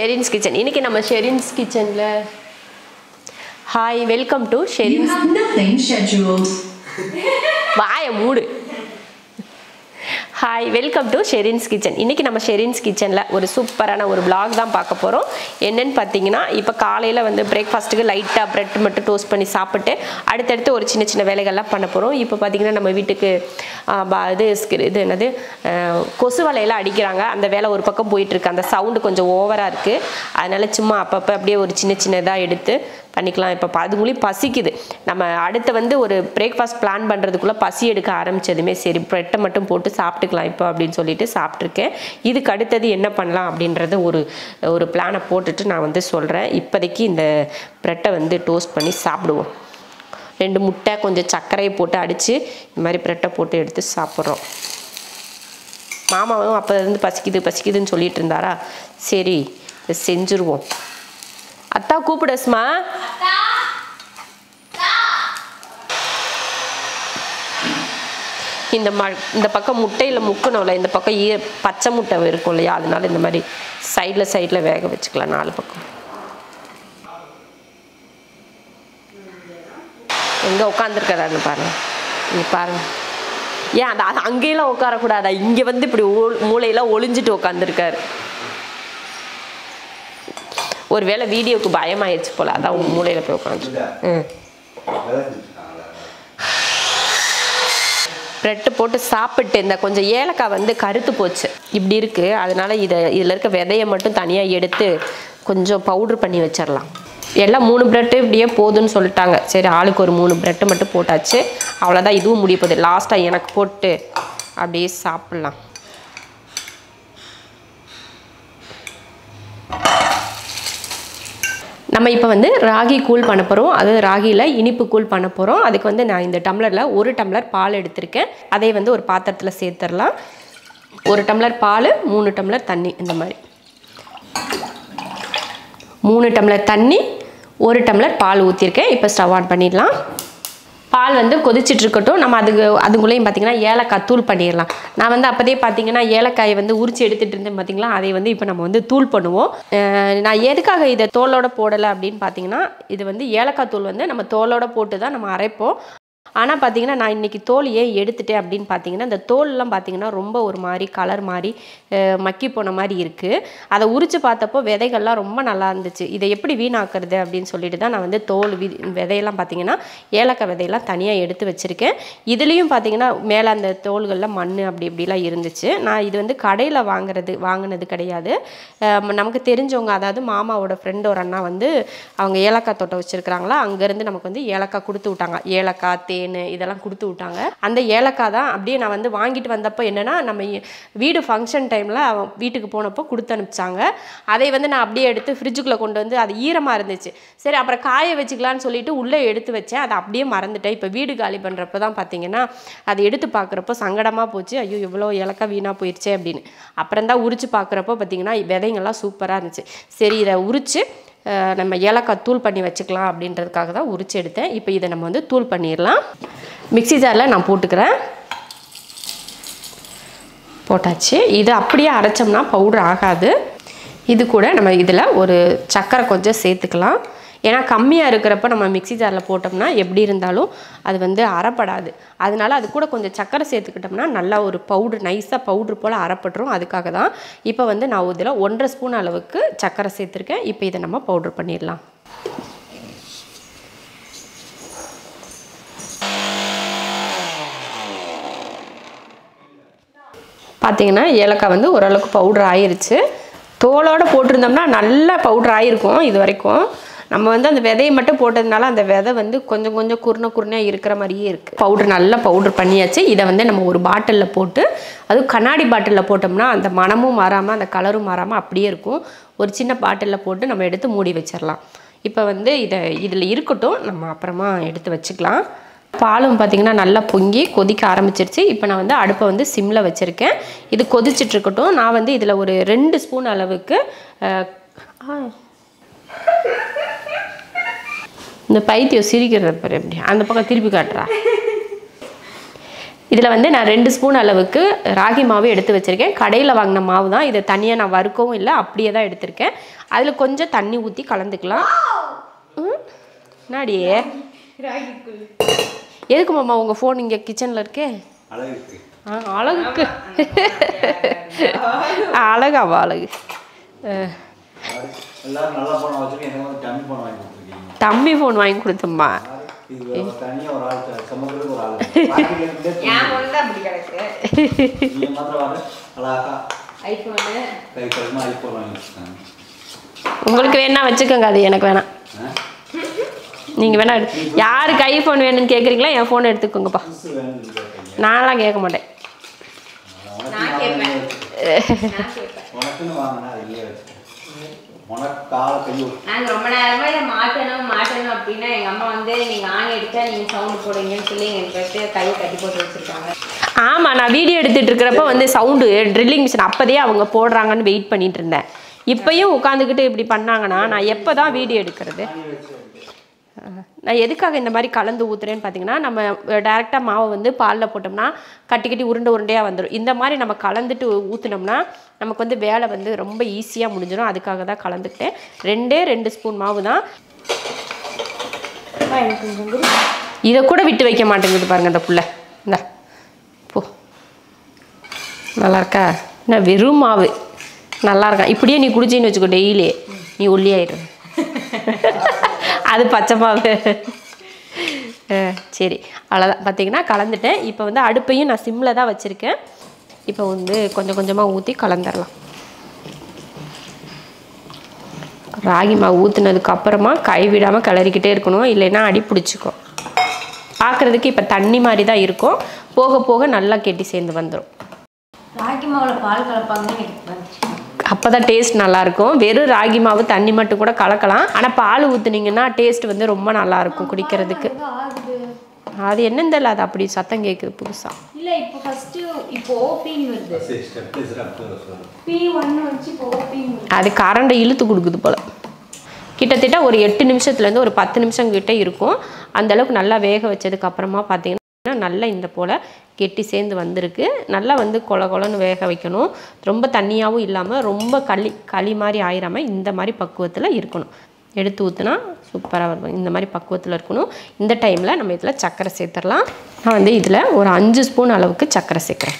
Sherin's kitchen இன்னைக்கு நம்ம ஷெரின்ஸ் கிச்சனில் hi welcome to You Sherin's have nothing scheduled. வாய மூடு hi welcome to Sherin's kitchen இன்றைக்கி நம்ம ஷெரின்ஸ் கிச்சனில் ஒரு சூப்பரான ஒரு vlog தான் பார்க்க போகிறோம் என்னன்னு பார்த்தீங்கன்னா இப்போ காலையில் வந்து பிரேக்ஃபாஸ்ட்டுக்கு லைட்டாக ப்ரெட் மட்டும் டோஸ்ட் பண்ணி சாப்பிட்டு அடுத்தடுத்து ஒரு சின்ன சின்ன வேலைகள்லாம் பண்ண போகிறோம் இப்போ பார்த்தீங்கன்னா நம்ம வீட்டுக்கு ஆ, ப- இது ஸ்கி- இது என்னது ஆ, கொசு வலையெல்லாம் அடிக்கிறாங்க அந்த வேலை ஒரு பக்கம் போயிட்டுருக்கு அந்த சவுண்டு கொஞ்சம் ஓவராக இருக்குது அதனால சும்மா அப்பப்போ அப்படியே ஒரு சின்ன சின்னதாக எடுத்து பண்ணிக்கலாம் இப்போ அதுக்குள்ளேயும் பசிக்குது நம்ம அடுத்து வந்து ஒரு பிரேக்ஃபாஸ்ட் பிளான் பண்ணுறதுக்குள்ளே பசி எடுக்க ஆரம்பிச்சதுமே சரி ப்ரெட்டை மட்டும் போட்டு சாப்பிட்டுக்கலாம் இப்போ அப்படின்னு சொல்லிட்டு சாப்பிட்ருக்கேன் இதுக்கு அடுத்தது என்ன பண்ணலாம் அப்படின்றத ஒரு ஒரு பிளானை போட்டுட்டு நான் வந்து சொல்கிறேன் இப்போதைக்கு இந்த ப்ரெட்டை வந்து டோஸ்ட் பண்ணி சாப்பிடுவோம் ரெண்டு முட்டை கொஞ்சம் சர்க்கரையை போட்டு அடித்து இந்த மாதிரி ப்ரெட்டை போட்டு எடுத்து சாப்பிட்றோம் மாமாவும் அப்போ இருந்து பசிக்குது பசிக்குதுன்னு சொல்லிட்டு இருந்தாரா சரி இதை செஞ்சுருவோம் அத்தா கூப்பிடஸ்மா இந்த ம இந்த பக்கம் முட்டையில் முக்கணும்ல இந்த பக்கம் ஈ பச்சை முட்டை இருக்கும் இல்லையா அதனால இந்த மாதிரி சைடில் சைடில் வேக வச்சுக்கலாம் நாலு பக்கம் எங்கே உட்காந்துருக்கிறாருன்னு பாருங்க இங்கே பாருங்க ஏன் அந்த அது அங்கேயெல்லாம் உட்காரக்கூடாதா இங்கே வந்து இப்படி ஓ மூளையெல்லாம் ஒளிஞ்சிட்டு உட்காந்துருக்காரு ஒருவேளை வீடியோக்கு பயமாயிருச்சு போல அதான் உங்க மூலையில போய் உட்காந்து ம் ப்ரெட்டு போட்டு சாப்பிட்டு இந்த கொஞ்சம் ஏலக்காய் வந்து கருத்து போச்சு இப்படி இருக்கு அதனால இதை இதில் இருக்க விதையை மட்டும் தனியாக எடுத்து கொஞ்சம் பவுட்ரு பண்ணி வச்சிடலாம் எல்லாம் மூணு ப்ரெட்டு இப்படியே போதுன்னு சொல்லிட்டாங்க சரி ஆளுக்கு ஒரு மூணு ப்ரெட்டு மட்டும் போட்டாச்சு அவ்வளோதான் இதுவும் முடிய போகுது லாஸ்ட்டாக எனக்கு போட்டு அப்படியே சாப்பிட்லாம் நம்ம இப்போ வந்து ராகி கூழ் பண்ண போகிறோம் அது ராகியில் இனிப்பு கூழ் பண்ண போகிறோம் அதுக்கு வந்து நான் இந்த டம்ளரில் ஒரு டம்ளர் பால் எடுத்திருக்கேன் அதை வந்து ஒரு பாத்திரத்தில் சேர்த்துடலாம் ஒரு டம்ளர் பால் மூணு டம்ளர் தண்ணி இந்த மாதிரி மூணு டம்ளர் தண்ணி ஒரு டம்ளர் பால் ஊற்றிருக்கேன் இப்போ ஸ்டவ் ஆன் பண்ணிடலாம் பால் வந்து கொதிச்சிட்டு இருக்கட்டும் நம்ம அதுக்கு அதுக்குள்ளேயும் பார்த்தீங்கன்னா ஏலக்காய் தூள் பண்ணிடலாம் நான் வந்து அப்போதே பார்த்தீங்கன்னா ஏலக்காயை வந்து உரிச்சு எடுத்துகிட்டு இருந்தேன் பார்த்தீங்களா அதை வந்து இப்போ நம்ம வந்து தூள் பண்ணுவோம் அஹ் நான் எதுக்காக இதை தோலோட போடலை அப்படின்னு பார்த்தீங்கன்னா இது வந்து ஏலக்காய் தூள் வந்து நம்ம தோலோட போட்டு தான் நம்ம அரைப்போம் ஆனால் பார்த்தீங்கன்னா நான் இன்றைக்கி தோல் ஏன் எடுத்துட்டேன் அப்படின்னு பார்த்தீங்கன்னா இந்த தோல்லாம் பார்த்தீங்கன்னா ரொம்ப ஒரு மாதிரி கலர் மாதிரி அஹ், மக்கி போன மாதிரி இருக்குது அதை உரித்து பார்த்தப்போ விதைகள்லாம் ரொம்ப நல்லா இருந்துச்சு இதை எப்படி வீணாக்குறது அப்படின்னு சொல்லிட்டு தான் நான் வந்து தோல் வி விதையெல்லாம் பார்த்தீங்கன்னா ஏலக்காய் விதையெல்லாம் தனியாக எடுத்து வச்சுருக்கேன் இதுலேயும் பார்த்தீங்கன்னா மேலே அந்த தோள்களில் மண் அப்படி இப்படிலாம் இருந்துச்சு நான் இது வந்து கடையில் வாங்குறது வாங்கினது கிடையாது அஹ், நமக்கு தெரிஞ்சவங்க அதாவது மாமாவோட ஃப்ரெண்ட் ஒரு அண்ணா வந்து அவங்க ஏலக்காய் தோட்டம் வச்சுருக்கிறாங்களா அங்கேருந்து நமக்கு வந்து ஏலக்காய் கொடுத்து விட்டாங்க ஏலக்காய் தேன் இதெல்லாம் கொடுத்து விட்டாங்க அந்த ஏலக்காய் தான் அப்படியே நான் வந்து வாங்கிட்டு வந்தப்போ என்னென்னா நம்ம இ- வீடு ஃபங்க்ஷன் டைமில் வீட்டுக்கு போனப்போ கொடுத்து அனுப்பிச்சாங்க அதை வந்து நான் அப்படியே எடுத்து ஃப்ரிட்ஜுக்குள்ளே கொண்டு வந்து அது ஈரமாக இருந்துச்சு சரி அப்புறம் காய வச்சுக்கலான்னு சொல்லிட்டு உள்ளே எடுத்து வச்சேன் அதை அப்படியே மறந்துட்டேன் இப்போ வீடு காலி பண்ணுறப்ப தான் பார்த்தீங்கன்னா அதை எடுத்து பார்க்குறப்போ சங்கடமாக போச்சு ஐயோ இவ்வளோ ஏலக்காய் வீணாக போயிடுச்சே அப்படின்னு அப்புறம் தான் உரிச்சு பார்க்குறப்போ பார்த்தீங்கன்னா விதைங்கள்லாம் சூப்பராக இருந்துச்சு சரி இதை உரிச்சு அஹ், நம்ம ஏலக்காய் தூள் பண்ணி வச்சுக்கலாம் அப்படின்றதுக்காக தான் உரிச்சு எடுத்தேன் இப்போ இதை நம்ம வந்து தூள் பண்ணிடலாம் மிக்ஸி ஜாரில் நான் போட்டுக்கிறேன் போட்டாச்சு இது அப்படியே அரைச்சோம்னா பவுடர் ஆகாது இது கூட நம்ம இதில் ஒரு சர்க்கரை கொஞ்சம் சேர்த்துக்கலாம் ஏன்னா கம்மியாக இருக்கிறப்ப நம்ம மிக்ஸி ஜாரில் போட்டோம்னா எப்படி இருந்தாலும் அது வந்து அரைப்படாது அதனால அது கூட கொஞ்சம் சர்க்கரை சேர்த்துக்கிட்டோம்னா நல்லா ஒரு பவுட்ரு நைஸாக பவுட்ரு போல் அரைப்பட்டுரும் அதுக்காக தான் இப்போ வந்து நான் இதில் ஒன்றரை ஸ்பூன் அளவுக்கு சர்க்கரை சேர்த்துருக்கேன் இப்போ இதை நம்ம பவுட்ரு பண்ணிடலாம் பார்த்தீங்கன்னா ஏலக்காய் வந்து ஓரளவுக்கு பவுடர் ஆயிருச்சு தோலோடு போட்டிருந்தோம்னா நல்லா பவுடர் ஆயிருக்கும் இது வரைக்கும் நம்ம வந்து அந்த விதையை மட்டும் போட்டதுனால அந்த விதை வந்து கொஞ்சம் கொஞ்சம் குருணை குருணையாக இருக்கிற மாதிரியே இருக்குது பவுடர் நல்லா பவுடர் பண்ணியாச்சு இதை வந்து நம்ம ஒரு பாட்டிலில் போட்டு அதுவும் கண்ணாடி பாட்டிலில் போட்டோம்னா அந்த மணமும் மாறாமல் அந்த கலரும் மாறாமல் அப்படியே இருக்கும் ஒரு சின்ன பாட்டிலில் போட்டு நம்ம எடுத்து மூடி வச்சிடலாம் இப்போ வந்து இதை இதில் இருக்கட்டும் நம்ம அப்புறமா எடுத்து வச்சுக்கலாம் பாலும் பார்த்தீங்கன்னா நல்லா பொங்கி கொதிக்க ஆரம்பிச்சிருச்சு இப்போ நான் வந்து அடுப்பை வந்து சிம்மில் வச்சுருக்கேன் இது கொதிச்சிட்டு இருக்கட்டும் நான் வந்து இதில் ஒரு ரெண்டு ஸ்பூன் அளவுக்கு அஹ், ஆ. இந்த பைத்தியம் சிரிக்கிறது பாரு எப்படி அந்த பக்கம் திருப்பி காட்டுறா இதில் வந்து நான் ரெண்டு ஸ்பூன் அளவுக்கு ராகி மாவு எடுத்து வச்சுருக்கேன் கடையில் வாங்கின மாவு தான் இதை தனியாக நான் வறுக்கவும் இல்லை அப்படியே தான் எடுத்திருக்கேன் அதில் கொஞ்சம் தண்ணி ஊற்றி கலந்துக்கலாம் ம் நாடியே எதுக்கு மாமா உங்கள் ஃபோன் இங்கே கிச்சனில் இருக்கே அழகுக்கு ஆ அழகுக்கு அழகாவா அழகு அஹ், எல்லாரும் நல்லா போன வச்சுட்டு எனக்கு வந்து டம்மி போன வாங்கி கொடுத்துருக்கீங்க தம்பி ஃபோன் வாங்கி கொடுத்தம்மா இது ஒரு தனியாக ஒரு ஆள் சமக்கிறதுக்கு ஒரு ஆள் பாக்கெட்ல இருந்தே என் பொண்ணு தான் அப்படி கிடக்கு நீங்க மாத்திரம் வாங்க அழகா ஐஃபோனு கை கழுமா ஐஃபோன் வாங்கி வச்சுருக்காங்க உங்களுக்கு வேணா வச்சுக்கோங்க அது எனக்கு வேணாம் நீங்கள் வேணா எடு- யாருக்கு ஐஃபோன் வேணும்னு கேட்குறீங்களா என் ஃபோன் எடுத்துக்கோங்கப்பா புதுசு வேணும்னு கேட்பீங்க நான்லாம் கேட்க மாட்டேன் நான் கேட்பேன் நான் கேட்பேன் உனக்குன்னு வாங்கினா அது இல்லையே வச்சுக்கேன் உனக்கு காலை கை விட்டு நாங்க ரொம்ப நேரமா இதை மாட்டணும் மாட்டணும் அப்படின்னா எங்க அம்மா வந்து நீங்க ஆணி அடிச்சா நீங்க சவுண்ட் போடுவீங்கன்னு சொல்லி எங்க ஃபர்ஸ்ட் கையை கட்டி போட்டு வச்சிருக்காங்க ஆமாம் நான் வீடியோ எடுத்துட்டு இருக்கிறப்ப வந்து சவுண்டு ட்ரில்லிங் மிஷின் அப்போதே அவங்க போடுறாங்கன்னு வெயிட் பண்ணிட்டு இருந்தேன் இப்பயும் உட்காந்துக்கிட்டு இப்படி பண்ணாங்கன்னா நான் எப்போ தான் வீடியோ எடுக்கிறது அஹ், நான் எதுக்காக இந்த மாதிரி கலந்து ஊற்றுறேன்னு பார்த்தீங்கன்னா நம்ம டேரெக்டாக மாவை வந்து பாலில் போட்டோம்னா கட்டி கட்டி உருண்டை உருண்டையாக வந்துடும் இந்த மாதிரி நம்ம கலந்துட்டு ஊற்றுனோம்னா நமக்கு வந்து வேலை வந்து ரொம்ப ஈஸியாக முடிஞ்சிடும் அதுக்காக தான் கலந்துக்கிட்டேன் ரெண்டே ரெண்டு ஸ்பூன் மாவு தான் இதை கூட விட்டு வைக்க மாட்டேங்குது பாருங்க அந்த புள்ள இந்த போ நல்லா இருக்கா என்ன வெறும் மாவு நல்லா இருக்கா இப்படியே நீ குடிச்சின்னு வச்சுக்கோ டெய்லி நீ ஒல்லியாயிரு அது பச்சை மாவு அஹ், சரி அவ்வளோதான் பார்த்தீங்கன்னா கலந்துட்டேன் இப்போ வந்து அடுப்பையும் நான் சிம்மில் தான் வச்சுருக்கேன் இப்போ வந்து கொஞ்சம் கொஞ்சமாக ஊற்றி கலந்துடலாம் ராகி மாவு ஊற்றுனதுக்கு அப்புறமா கை விடாமல் கிளறிக்கிட்டே இருக்கணும் இல்லைன்னா அடி பிடிச்சிக்கும் பார்க்குறதுக்கு இப்போ தண்ணி மாதிரி தான் இருக்கும் போக போக நல்லா கெட்டி சேர்ந்து வந்துடும் ராகி மாவுல பால் கலப்பாங்கன்னு எனக்கு வந்துச்சு அப்போ தான் டேஸ்ட் நல்லாயிருக்கும் வெறும் ராகி மாவு தண்ணி மட்டும் கூட கலக்கலாம் ஆனால் பால் ஊற்றுனீங்கன்னா டேஸ்ட் வந்து ரொம்ப நல்லாயிருக்கும் குடிக்கிறதுக்கு ஆகுது அது என்னன்னு தெரியல அது அப்படி சத்தம் கேட்குது புதுசாக இல்ல இப்போ ஃபர்ஸ்ட் இப்போ ஓபின்னு வருது சரி ஸ்டெப் ஸ்டெப் சொல்லு பி ஒன்னு வச்சு இப்போ ஓபின்னு வருது அது கரண்டை இழுத்து கொடுக்குது போல் கிட்டத்தட்ட ஒரு எட்டு நிமிஷத்துலேருந்து ஒரு பத்து நிமிஷம் கிட்ட இருக்கும் அந்த அளவுக்கு நல்லா வேக வச்சதுக்கு அப்புறமா பார்த்தீங்கன்னா நல்லா இந்த போல் கெட்டி சேர்ந்து வந்திருக்கு நல்லா வந்து கொல கொலன்னு வேக வைக்கணும் ரொம்ப தண்ணியாகவும் இல்லாமல் ரொம்ப களி களி மாதிரி ஆயிராமல் இந்த மாதிரி பக்குவத்தில் இருக்கணும் எடுத்து ஊற்றுனா சூப்பராக வரும் இந்த மாதிரி பக்குவத்தில் இருக்கணும் இந்த டைமில் நம்ம இதில் சர்க்கரை சேர்த்துடலாம் நான் வந்து இதில் ஒரு அஞ்சு ஸ்பூன் அளவுக்கு சர்க்கரை சேர்க்குறேன்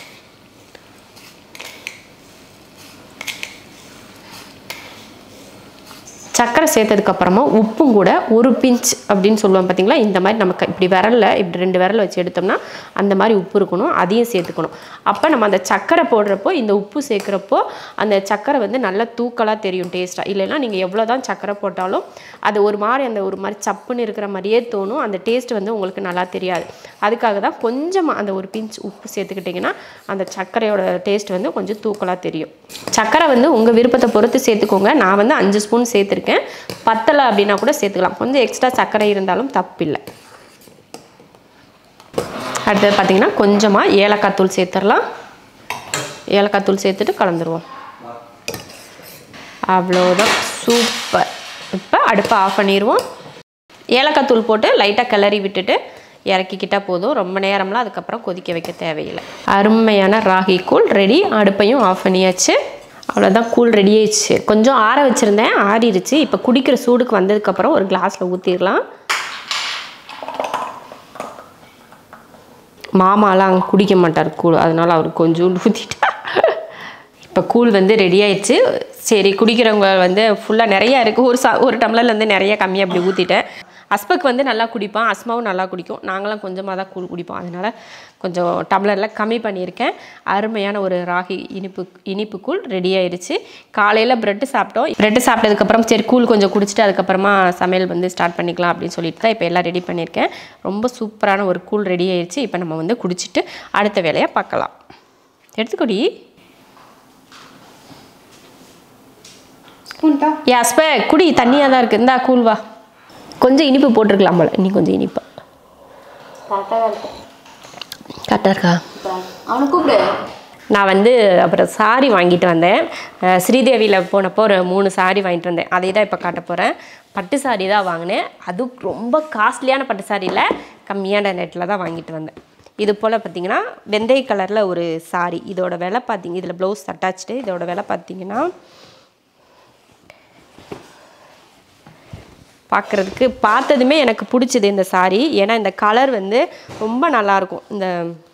சர்க்கரை சேர்த்ததுக்கு அப்புறமா உப்பும் கூட ஒரு பிஞ்ச் அப்படின்னு சொல்லுவோம் பார்த்தீங்களா இந்த மாதிரி நமக்கு இப்படி விரல்ல இப்படி ரெண்டு விரல் வச்சு எடுத்தோம்னா அந்த மாதிரி உப்பு இருக்கணும் அதையும் சேர்த்துக்கணும் அப்போ நம்ம அந்த சர்க்கரை போடுறப்போ இந்த உப்பு சேர்க்குறப்போ அந்த சர்க்கரை வந்து நல்லா தூக்கலாக தெரியும் டேஸ்ட்டாக இல்லைன்னா நீங்கள் எவ்வளோ தான் சர்க்கரை போட்டாலும் அது ஒரு மாதிரி அந்த ஒரு மாதிரி சப்புன்னு இருக்கிற மாதிரியே தோணும் அந்த டேஸ்ட் வந்து உங்களுக்கு நல்லா தெரியாது அதுக்காக தான் கொஞ்சமாக அந்த ஒரு பிஞ்ச் உப்பு சேர்த்துக்கிட்டிங்கன்னா அந்த சர்க்கரையோட டேஸ்ட் வந்து கொஞ்சம் தூக்கலாக தெரியும் சர்க்கரை வந்து உங்கள் விருப்பத்தை பொறுத்து சேர்த்துக்கோங்க நான் வந்து அஞ்சு ஸ்பூன் சேர்த்துருக்கேன் பத்தலை அப்படின்னா கூட சேர்த்துக்கலாம் கொஞ்சம் எக்ஸ்ட்ரா சர்க்கரை இருந்தாலும் தப்பில்லை அடுத்தது பார்த்தீங்கன்னா கொஞ்சமாக ஏலக்காய் தூள் சேர்த்துடலாம் ஏலக்காய் தூள் சேர்த்துட்டு கலந்துருவோம் அவ்வளோதான் சூப்பர் இப்போ அடுப்பை ஆஃப் பண்ணிடுவோம் ஏலக்காய் தூள் போட்டு லைட்டாக கிளறி விட்டுட்டு இறக்கிக்கிட்டா போதும் ரொம்ப நேரம்லாம் அதுக்கப்புறம் கொதிக்க வைக்க தேவையில்லை அருமையான ராகி கூழ் ரெடி அடுப்பையும் ஆஃப் பண்ணியாச்சு அவ்வளோதான் கூழ் ரெடி ஆயிடுச்சு கொஞ்சம் ஆற வச்சுருந்தேன் ஆறிடுச்சு இப்போ குடிக்கிற சூடுக்கு வந்ததுக்கப்புறம் ஒரு கிளாஸில் ஊற்றிடலாம் மாமாலாம் அங்கே குடிக்க மாட்டார் கூழ் அதனால அவர் கொஞ்சோண்டு ஊற்றிட்டா இப்போ கூழ் வந்து ரெடி ஆயிடுச்சு சரி குடிக்கிறவங்க வந்து ஃபுல்லாக நிறையா இருக்குது ஒரு சா ஒரு டம்ளர்ல வந்து நிறைய கம்மியாக அப்படி ஊற்றிட்டேன் அஸ்பக் வந்து நல்லா குடிப்பான் அஸ்மாவும் நல்லா குடிக்கும் நாங்களாம் கொஞ்சமாக தான் கூழ் குடிப்போம் அதனால் கொஞ்சம் டம்ளரில் கம்மி பண்ணியிருக்கேன் அருமையான ஒரு ராகி இனிப்பு இனிப்பு கூழ் ரெடி ஆயிடுச்சு காலையில் ப்ரெட்டு சாப்பிட்டோம் ப்ரெட்டு சாப்பிட்டதுக்கப்புறம் சரி கூழ் கொஞ்சம் குடிச்சிட்டு அதுக்கப்புறமா சமையல் வந்து ஸ்டார்ட் பண்ணிக்கலாம் அப்படின்னு சொல்லிட்டு தான் இப்போ எல்லாம் ரெடி பண்ணியிருக்கேன் ரொம்ப சூப்பரான ஒரு கூழ் ரெடி ஆயிடுச்சு இப்போ நம்ம வந்து குடிச்சிட்டு அடுத்த வேலையை பார்க்கலாம் எடுத்துக்கொடி ஏ அஸ்ப குடி தண்ணியாக தான் இருக்குது இந்தா கூழ் வா கொஞ்சம் இனிப்பு போட்டிருக்கலாம் போல இன்னும் கொஞ்சம் இனிப்பா கரெக்டாக இருக்கும் கரெக்டாக இருக்கா அவனை கூப்பிடு நான் வந்து அப்புறம் சாரி வாங்கிட்டு வந்தேன் அஹ் ஸ்ரீதேவியில் போனப்போ ஒரு மூணு சாரி வாங்கிட்டு வந்தேன் அதை தான் இப்போ காட்ட போகிறேன் பட்டு சாரி தான் வாங்கினேன் அதுவும் ரொம்ப காஸ்ட்லியான பட்டு சாரியில் கம்மியான ரேட்டில் தான் வாங்கிட்டு வந்தேன் இது போல் பார்த்தீங்கன்னா வெந்தய கலரில் ஒரு சாரி இதோட விலை பார்த்தீங்க இதில் ப்ளவுஸ் அட்டாச்சு இதோட விலை பார்த்தீங்கன்னா பார்க்குறதுக்கு பார்த்ததுமே எனக்கு பிடிச்சது இந்த saree ஏன்னா இந்த கலர் வந்து ரொம்ப நல்லாயிருக்கும் இந்த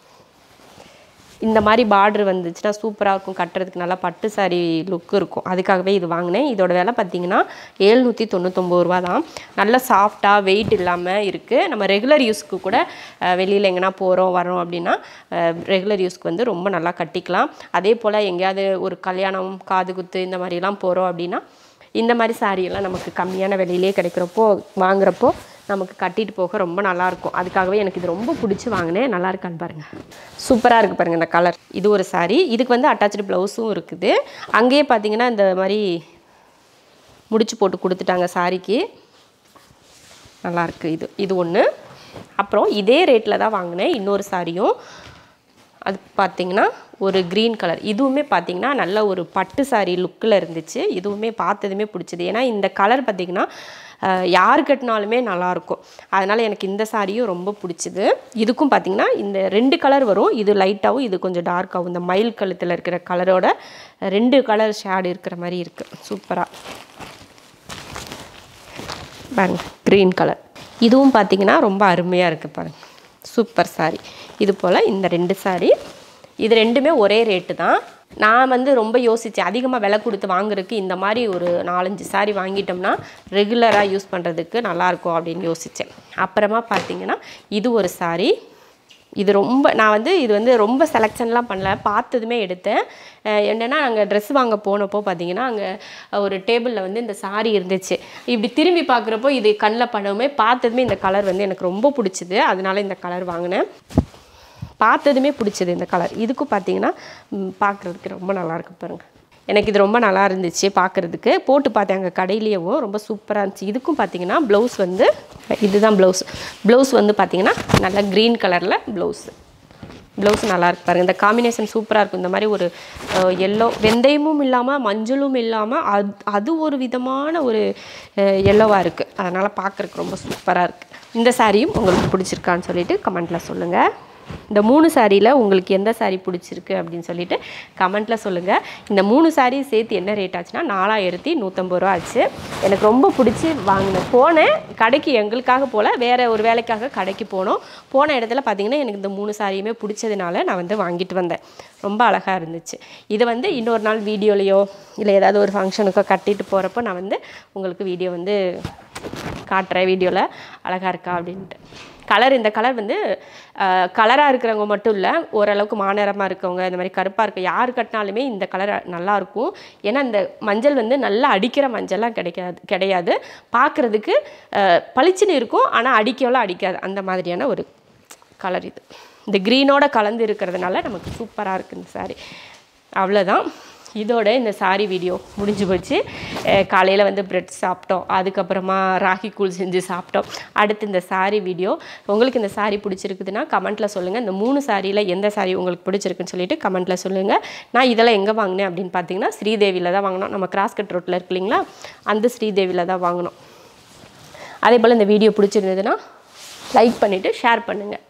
இந்த மாதிரி பார்டர் வந்துச்சுன்னா சூப்பராக இருக்கும் கட்டுறதுக்கு நல்லா பட்டு saree லுக் இருக்கும் அதுக்காகவே இது வாங்கினேன் இதோட விலை பார்த்தீங்கன்னா ஏழ்நூற்றி தொண்ணூத்தொம்பது ரூபா தான் நல்ல சாஃப்டாக வெயிட் இல்லாமல் இருக்குது நம்ம ரெகுலர் யூஸ்க்கு கூட வெளியில் எங்கன்னா போகிறோம் வரோம் அப்படின்னா ரெகுலர் யூஸ்க்கு வந்து ரொம்ப நல்லா கட்டிக்கலாம் அதே போல் எங்கேயாவது ஒரு கல்யாணம் காது குத்து இந்த மாதிரிலாம் போகிறோம் அப்படின்னா இந்த மாதிரி saree எல்லாம் நமக்கு கம்மியான விலையிலே கிடைக்கிறப்போ வாங்குறப்போ நமக்கு கட்டிட்டு போக ரொம்ப நல்லாயிருக்கும் அதுக்காகவே எனக்கு இது ரொம்ப பிடிச்சி வாங்கினேன் நல்லா இருக்கான்னு பாருங்கள் சூப்பராக இருக்குது பாருங்கள் இந்த கலர் இது ஒரு saree இதுக்கு வந்து அட்டாச்சு ப்ளவுஸும் இருக்குது அங்கேயே பார்த்தீங்கன்னா இந்த மாதிரி முடிச்சு போட்டு கொடுத்துட்டாங்க சாரிக்கு நல்லாயிருக்கு இது இது ஒன்று அப்புறம் இதே ரேட்டில் தான் வாங்கினேன் இன்னொரு சாரியும் அது பார்த்தீங்கன்னா ஒரு க்ரீன் கலர் இதுவுமே பார்த்தீங்கன்னா நல்ல ஒரு பட்டு சாரி லுக்கில் இருந்துச்சு இதுவுமே பார்த்ததுமே பிடிச்சது ஏன்னா இந்த கலர் பார்த்தீங்கன்னா அஹ், யார் கட்டினாலுமே நல்லாயிருக்கும் அதனால் எனக்கு இந்த சாரியும் ரொம்ப பிடிச்சிது இதுக்கும் பார்த்தீங்கன்னா இந்த ரெண்டு கலர் வரும் இது லைட்டாகவும் இது கொஞ்சம் டார்க்காகவும் இந்த மயில் கழுத்தில் இருக்கிற கலரோட ரெண்டு கலர் ஷேடு இருக்கிற மாதிரி இருக்குது சூப்பராக பாருங்க க்ரீன் கலர் இதுவும் பார்த்தீங்கன்னா ரொம்ப அருமையாக இருக்குது பாருங்க சூப்பர் saree இது போல் இந்த ரெண்டு saree இது ரெண்டுமே ஒரே ரேட்டு தான் நான் வந்து ரொம்ப யோசித்தேன் அதிகமாக விலை கொடுத்து வாங்குறதுக்கு இந்த மாதிரி ஒரு நாலஞ்சு saree வாங்கிட்டோம்னா ரெகுலராக யூஸ் பண்ணுறதுக்கு நல்லாயிருக்கும் அப்படின்னு யோசித்தேன் அப்புறமா பார்த்தீங்கன்னா இது ஒரு saree இது ரொம்ப நான் வந்து இது வந்து ரொம்ப செலெக்ஷன்லாம் பண்ணல பார்த்ததுமே எடுத்தேன் அஹ் என்னன்னா அங்கே ட்ரெஸ் வாங்க போனப்போ பார்த்தீங்கன்னா அங்கே ஒரு டேபிளில் வந்து இந்த saree இருந்துச்சு இப்படி திரும்பி பார்க்குறப்போ இது கண்ணில் பண்ணவுமே பார்த்ததுமே இந்த கலர் வந்து எனக்கு ரொம்ப பிடிச்சிது அதனால இந்த கலர் வாங்கினேன் பார்த்ததுமே பிடிச்சது இந்த கலர் இதுக்கும் பார்த்தீங்கன்னா ம், பார்க்குறதுக்கு ரொம்ப நல்லா இருக்கு பாருங்க எனக்கு இது ரொம்ப நல்லா இருந்துச்சு பார்க்குறதுக்கு போட்டு பார்த்தேன் அங்கே கடையிலேயும் ரொம்ப சூப்பராக இருந்துச்சு இதுக்கும் பார்த்தீங்கன்னா ப்ளவுஸ் வந்து இதுதான் ப்ளவுஸ் ப்ளவுஸ் வந்து பார்த்தீங்கன்னா நல்லா க்ரீன் கலரில் ப்ளவுஸு ப்ளவுஸ் நல்லா இருக்கு பாருங்க இந்த காம்பினேஷன் சூப்பராக இருக்கும் இந்த மாதிரி ஒரு எல்லோ வெந்தயமும் இல்லாமல் மஞ்சளும் இல்லாமல் அது அது ஒரு விதமான ஒரு எல்லோவாக இருக்குது அதனால் பார்க்குறதுக்கு ரொம்ப சூப்பராக இருக்குது இந்த சாரியும் உங்களுக்கு பிடிச்சிருக்கான்னு சொல்லிட்டு கமெண்ட்டில் சொல்லுங்கள் இந்த மூணு சாரியில் உங்களுக்கு எந்த சாரி பிடிச்சிருக்கு அப்படின்னு சொல்லிட்டு கமெண்ட்டில் சொல்லுங்கள் இந்த மூணு சாரி சேர்த்து என்ன ரேட் ஆச்சுன்னா நாலாயிரத்தி நூற்றம்பது ரூபா ஆச்சு எனக்கு ரொம்ப பிடிச்சி வாங்கினேன் போனேன் கடைக்கு எங்களுக்காக போல் வேறு ஒரு வேலைக்காக கடைக்கு போனோம் போன இடத்துல பார்த்தீங்கன்னா எனக்கு இந்த மூணு சாரியுமே பிடிச்சதுனால நான் வந்து வாங்கிட்டு வந்தேன் ரொம்ப அழகாக இருந்துச்சு இதை வந்து இன்னொரு நாள் வீடியோலையோ இல்லை ஏதாவது ஒரு ஃபங்க்ஷனுக்கோ கட்டிட்டு போகிறப்போ நான் வந்து உங்களுக்கு வீடியோ வந்து காட்டுறேன் வீடியோவில் அழகாக இருக்கா அப்படின்ட்டு கலர் இந்த கலர் வந்து கலராக இருக்கிறவங்க மட்டும் இல்லை ஓரளவுக்கு மாநிறமாக இருக்கவங்க இந்த மாதிரி கருப்பாக இருக்க யார் கட்டினாலுமே இந்த கலர் நல்லாயிருக்கும் ஏன்னா இந்த மஞ்சள் வந்து நல்லா அடிக்கிற மஞ்சள்லாம் கிடைக்காது கிடையாது பார்க்குறதுக்கு பளிச்சுன்னு இருக்கும் ஆனால் அடிக்கலாம் அடிக்காது அந்த மாதிரியான ஒரு கலர் இது இந்த க்ரீனோட கலந்து இருக்கிறதுனால நமக்கு சூப்பராக இருக்குது இந்த saree அவ்வளோதான் இதோட இந்த சாரி வீடியோ முடிஞ்சு போச்சு காலையில் வந்து பிரெட் சாப்பிட்டோம் அதுக்கப்புறமா ராகி கூழ் செஞ்சு சாப்பிட்டோம் அடுத்து இந்த சாரி வீடியோ உங்களுக்கு இந்த சாரி பிடிச்சிருக்குதுன்னா கமெண்ட்டில் சொல்லுங்கள் இந்த மூணு சாரியில் எந்த சாரி உங்களுக்கு பிடிச்சிருக்குன்னு சொல்லிட்டு கமெண்ட்டில் சொல்லுங்கள் நான் இதெல்லாம் எங்கே வாங்கினேன் அப்படின்னு பார்த்தீங்கன்னா ஸ்ரீதேவியில் தான் வாங்கினோம் நம்ம கிராஸ்கட் ரோட்டில் இருக்கு இல்லைங்களா அந்த ஸ்ரீதேவியில் தான் வாங்கினோம் அதே போல் இந்த வீடியோ பிடிச்சிருந்ததுன்னா லைக் பண்ணிவிட்டு ஷேர் பண்ணுங்கள்